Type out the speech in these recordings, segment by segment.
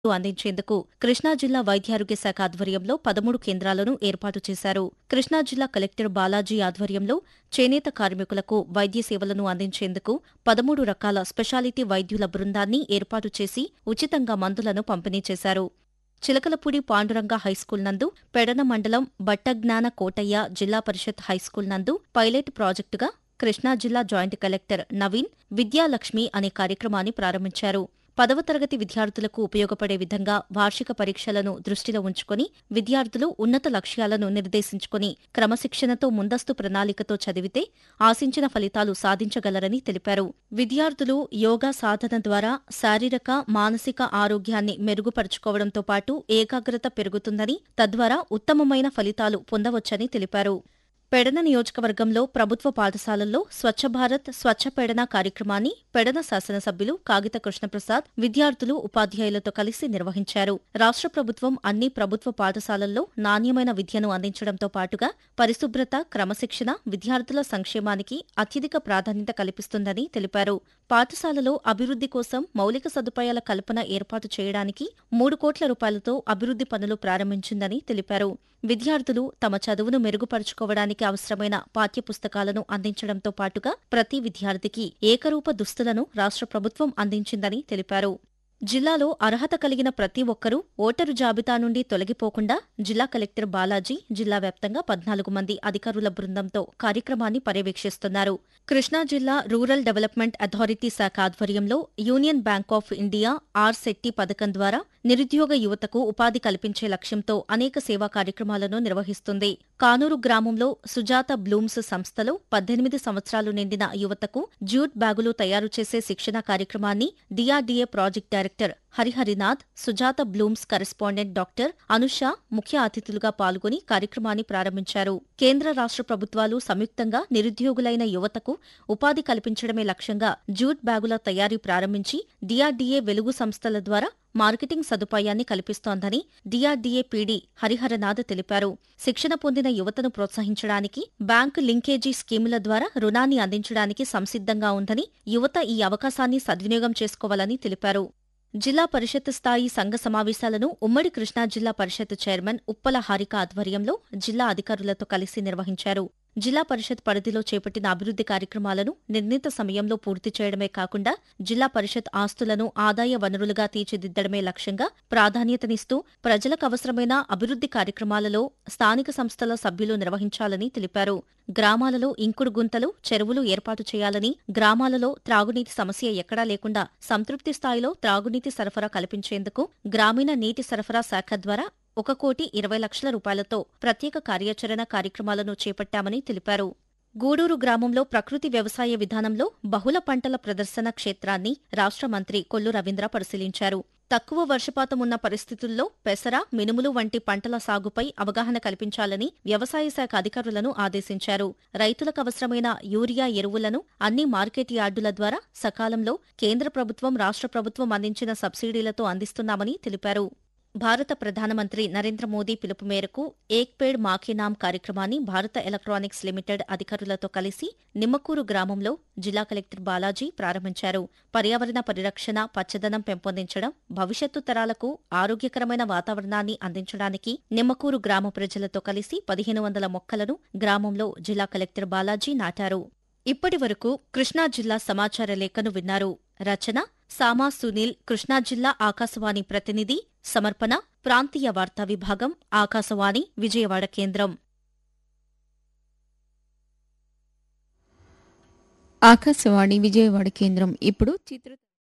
అందించేందుకు కృష్ణా జిల్లా వైద్యారోగ్య శాఖ ఆధ్వర్యంలో పదమూడు కేంద్రాలను ఏర్పాటు చేశారు కృష్ణా జిల్లా కలెక్టర్ బాలాజీ ఆధ్వర్యంలో చేనేత కార్మికులకు వైద్య సేవలను అందించేందుకు పదమూడు రకాల స్పెషాలిటీ వైద్యుల బృందాన్ని ఏర్పాటు చేసి ఉచితంగా మందులను పంపిణీ చేశారు చిలకలపూడి పాండురంగ హైస్కూల్ నందు పెడన మండలం బట్టజ్ఞాన కోటయ్య జిల్లా పరిషత్ హైస్కూల్ నందు పైలట్ ప్రాజెక్టుగా కృష్ణా జిల్లా జాయింట్ కలెక్టర్ నవీన్ విద్యాలక్ష్మి అనే కార్యక్రమాన్ని ప్రారంభించారు పదవ తరగతి విద్యార్థులకు ఉపయోగపడే విధంగా వార్షిక పరీక్షలను దృష్టిలో ఉంచుకుని విద్యార్థులు ఉన్నత లక్ష్యాలను నిర్దేశించుకుని క్రమశిక్షణతో ముందస్తు ప్రణాళికతో చదివితే ఆశించిన ఫలితాలు సాధించగలరని తెలిపారు విద్యార్థులు యోగా సాధన ద్వారా శారీరక మానసిక ఆరోగ్యాన్ని మెరుగుపరుచుకోవడంతో పాటు ఏకాగ్రత పెరుగుతుందని తద్వారా ఉత్తమమైన ఫలితాలు పొందవచ్చని తెలిపారు పెడన నియోజకవర్గంలో ప్రభుత్వ పాఠశాలల్లో స్వచ్ఛ భారత్ స్వచ్ఛ పెడన కార్యక్రమాన్ని పెడన శాసనసభ్యులు కాగిత కృష్ణప్రసాద్ విద్యార్థులు ఉపాధ్యాయులతో కలిసి నిర్వహించారు రాష్ట్ర ప్రభుత్వం అన్ని ప్రభుత్వ పాఠశాలల్లో నాణ్యమైన విద్యను అందించడంతో పాటుగా పరిశుభ్రత క్రమశిక్షణ విద్యార్థుల సంక్షేమానికి అత్యధిక ప్రాధాన్యత కల్పిస్తుందని తెలిపారు పాఠశాలలో అభివృద్ధి కోసం మౌలిక సదుపాయాల కల్పన ఏర్పాటు చేయడానికి మూడు కోట్ల రూపాయలతో అభివృద్ధి పనులు ప్రారంభించిందని తెలిపారు విద్యార్థులు తమ చదువును మెరుగుపరుచుకోవడానికి అవసరమైన పాఠ్యపుస్తకాలను అందించడంతో పాటుగా ప్రతి విద్యార్థికి ఏకరూప దుస్తులను రాష్ట్ర ప్రభుత్వం అందించిందని తెలిపారు జిల్లాలో అర్హత కలిగిన ప్రతి ఒక్కరూ ఓటరు జాబితా నుండి తొలగిపోకుండా జిల్లా కలెక్టర్ బాలాజీ జిల్లా వ్యాప్తంగా పద్నాలుగు మంది అధికారుల బృందంతో కార్యక్రమాన్ని పర్యవేక్షిస్తున్నారు కృష్ణా జిల్లా రూరల్ డెవలప్మెంట్ అథారిటీ శాఖ ఆధ్వర్యంలో union bank of India RSETI పథకం ద్వారా నిరుద్యోగ యువతకు ఉపాధి కల్పించే లక్ష్యంతో అనేక సేవా కార్యక్రమాలను నిర్వహిస్తుంది కానూరు గ్రామంలో సుజాత బ్లూమ్స్ సంస్థలో పద్దెనిమిది సంవత్సరాలు నిండిన యువతకు జూట్ బ్యాగులు తయారు చేసే శిక్షణ కార్యక్రమాన్ని DRDA project director Hariharinath Sujatha blooms correspondent doctor Anusha ముఖ్య అతిథులుగా పాల్గొని కార్యక్రమాన్ని ప్రారంభించారు కేంద్ర రాష్ట్ర ప్రభుత్వాలు సంయుక్తంగా నిరుద్యోగులైన యువతకు ఉపాధి కల్పించడమే లక్ష్యంగా జూట్ బ్యాగుల తయారీ ప్రారంభించి డిఆర్డీఏ వెలుగు సంస్థల ద్వారా మార్కెటింగ్ సదుపాయాన్ని కల్పిస్తోందని డిఆర్డీఏ పీడీ హరిహరనాథ్ తెలిపారు శిక్షణ పొందిన యువతను ప్రోత్సహించడానికి బ్యాంకు లింకేజీ స్కీముల ద్వారా రుణాన్ని అందించడానికి సంసిద్ధంగా ఉందని యువత ఈ అవకాశాన్ని సద్వినియోగం చేసుకోవాలని తెలిపారు జిల్లా పరిషత్ స్థాయి సంఘ సమావేశాలను ఉమ్మడి కృష్ణా జిల్లా పరిషత్ చైర్మన్ ఉప్పల హారిక ఆధ్వర్యంలో జిల్లా అధికారులతో కలిసి నిర్వహించారు జిల్లా పరిషత్ పరిధిలో చేపట్టిన అభివృద్ధి కార్యక్రమాలను నిర్ణీత సమయంలో పూర్తి చేయడమే కాకుండా జిల్లా పరిషత్ ఆస్తులను ఆదాయ వనరులుగా తీర్చిదిద్దడమే లక్ష్యంగా ప్రాధాన్యతనిస్తూ ప్రజలకు అవసరమైన అభివృద్ధి కార్యక్రమాలలో స్థానిక సంస్థల సభ్యులు నిర్వహించాలని తెలిపారు గ్రామాలలో ఇంకుడు గుంతలు చెరువులు ఏర్పాటు చేయాలని గ్రామాలలో త్రాగునీటి సమస్య ఎక్కడా లేకుండా సంతృప్తి స్థాయిలో త్రాగునీటి సరఫరా కల్పించేందుకు గ్రామీణ నీటి సరఫరా శాఖ ద్వారా ఒక కోటి ఇరవై లక్షల రూపాయలతో ప్రత్యేక కార్యాచరణ కార్యక్రమాలను చేపట్టామని తెలిపారు గూడూరు గ్రామంలో ప్రకృతి వ్యవసాయ విధానంలో బహుళ పంటల ప్రదర్శన క్షేత్రాన్ని రాష్ట్ర మంత్రి కొల్లు రవీంద్ర పరిశీలించారు తక్కువ వర్షపాతం ఉన్న పరిస్థితుల్లో పెసర మినుములు వంటి పంటల సాగుపై అవగాహన కల్పించాలని వ్యవసాయ శాఖ అధికారులను ఆదేశించారు రైతులకు అవసరమైన యూరియా ఎరువులను అన్ని మార్కెట్ యార్డుల ద్వారా సకాలంలో కేంద్ర ప్రభుత్వం రాష్ట్ర ప్రభుత్వం అందించిన సబ్సిడీలతో అందిస్తున్నామని తెలిపారు భారత ప్రధానమంత్రి నరేంద్ర మోదీ పిలుపు మేరకు ఏక్ పేడ్ మాకే నామ్ కార్యక్రమాన్ని భారత ఎలక్ట్రానిక్స్ లిమిటెడ్ అధికారులతో కలిసి నిమ్మకూరు గ్రామంలో జిల్లా కలెక్టర్ బాలాజీ ప్రారంభించారు పర్యావరణ పరిరక్షణ పచ్చదనం పెంపొందించడం భవిష్యత్తు తరాలకు ఆరోగ్యకరమైన వాతావరణాన్ని అందించడానికి నిమ్మకూరు గ్రామ ప్రజలతో కలిసి పదిహేను వందల మొక్కలను గ్రామంలో జిల్లా కలెక్టర్ బాలాజీ నాటారు ఇప్పటి వరకు కృష్ణా జిల్లా సమాచార లేఖను విన్నారు రచన సామా సునీల్ కృష్ణా జిల్లా ఆకాశవాణి ప్రతినిధి సమర్పణ ప్రాంతీయ వార్తా విభాగం ఆకాశవాణి విజయవాడ కేంద్రం ఆకాశవాణి విజయవాడ కేంద్రం ఇప్పుడు చిత్ర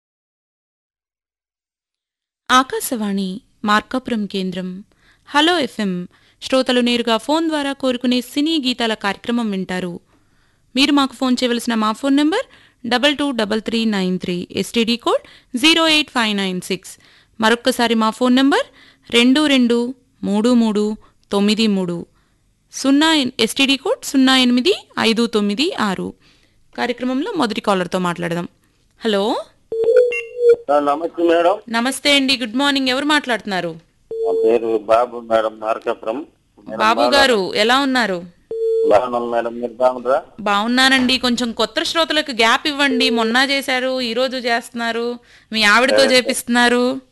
ఆకాశవాణి మార్కాపురం కేంద్రం హలో ఎఫ్ఎం శ్రోతలు నేరుగా ఫోన్ ద్వారా కోరుకునే సినీ గీతాల కార్యక్రమం వింటారు మీరు మాకు ఫోన్ చేయవలసిన మా phone number double two double three nine three STD code zero eight five nine six మరొక్కసారి మా ఫోన్ నంబర్ రెండు రెండు మూడు మూడు తొమ్మిది మూడు సున్నా ఎస్టీడీ కోడ్ సున్నా ఎనిమిది ఐదు తొమ్మిది ఆరు కార్యక్రమంలో మొదటి కాలర్తో మాట్లాడదాం హలో ఆ, నమస్తే మేడం నమస్తే అండి గుడ్ మార్నింగ్ ఎవరు మాట్లాడుతున్నారు నా పేరు బాబు మేడం మార్కాపురం బాబు గారు ఎలా ఉన్నారు బాగున్నాను మేడం మీరు బాగుండ్రా బాగున్నానండి కొంచెం కొత్త శ్రోతలకు గ్యాప్ ఇవ్వండి మొన్న చేశారు ఈ రోజు చేస్తున్నారు మీ ఆవిడతో చేపిస్తున్నారు